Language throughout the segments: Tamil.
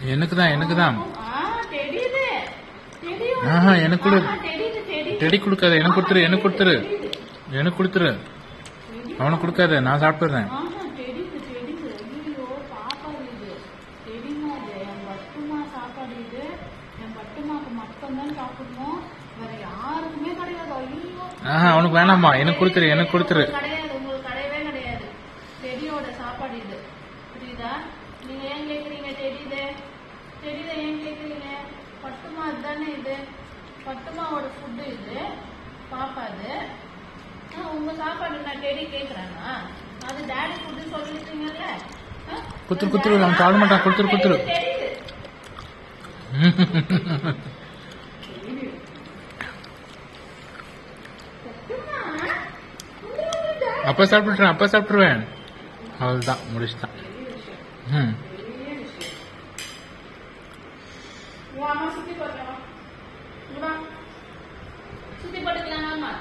எனக்கு தான் எனக்கு தான் ஆ, தெரியுது. தெரியும். ஆஹா, எனக்கு கொடு. ஆஹா, தெரியுது, தெரியுது. டெடி கொடுக்காத எனக்கு கொடுத்துரு எனக்கு கொடுத்துரு எனக்கு கொடுத்துரு அவனுக்கு கொடுக்காத நான் சாப்பிட்டுறேன் ஆஹா, தெரியுது, தெரியுது. ஐயையோ, சாப்பாடு இது. தெரியுமா இது? என் பட்டுமா சாப்பாடு இது. என் பட்டுமாக்கு மட்டும்தான் சாப்பிடணும். வேற யாருக்குமே கிடையாது. ஐயையோ. ஆஹா அவனுக்கு வேணாம்மா எனக்கு கொடுத்துரு எனக்கு கொடுத்துரு உங்களுக்கு கிடையாது உங்களுக்கு கிடையவே கிடையாது செடியோட சாப்பாடு இது புரியுதா நீங்க ஏன் கேக்குறீங்க தெரியுது தெரியுதா ஏன் கேக்குறீங்க பட்டுமா தானே இது பட்டுமாவோட ஃபுட்டு இது பாப்பா அது ஆ, உங்க சாப்பாடு நான் டெடி கேக்குறானா அது டேடி ஃபுட்டு சொல்லிருக்கீங்கல்ல ஆ? குத்துரு, குத்துரு, அவன் சாப்பிட மாட்டான். குத்துரு, குத்துரு. தெரியுது, தெரியுது. பட்டுமா, உங்களுக்கு daddy அப்பா சாப்பிட்டுறேன் அப்பா சாப்பிட்டுருவேன் அவ்வளவுதான் முடிச்சுட்டான் ம் வா, அம்மா சுத்தி பார்க்கலாம். இங்க வா. சுத்தி படுக்கலாம் வாம்மா.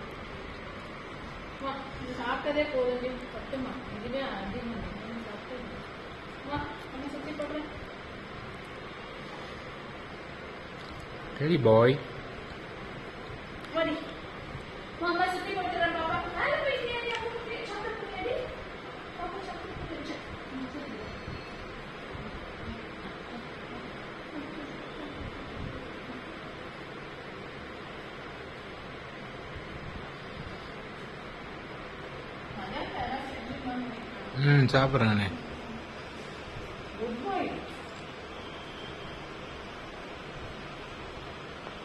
வா, இது சாப்பிட்டதே போதும் பட்டுமா இதுவே அதிகம் நீ சாப்பிட்டது. வா அம்மா சுத்தி போடுறேன் சரி பாய் வாடி வா, அம்மா சுத்தி போட்டுறேன் பாப்பா மேல போயிட்டியா நீ? அம்மா சுத்தி சாப்பிட போறியாடி? பாப்பா சாப்பிட போறியா? ம், சுத்தி போ. அதான் தரேன், செஞ்சு பண்ணு. ம் சாப்பிட்றேன் நானே Good boy.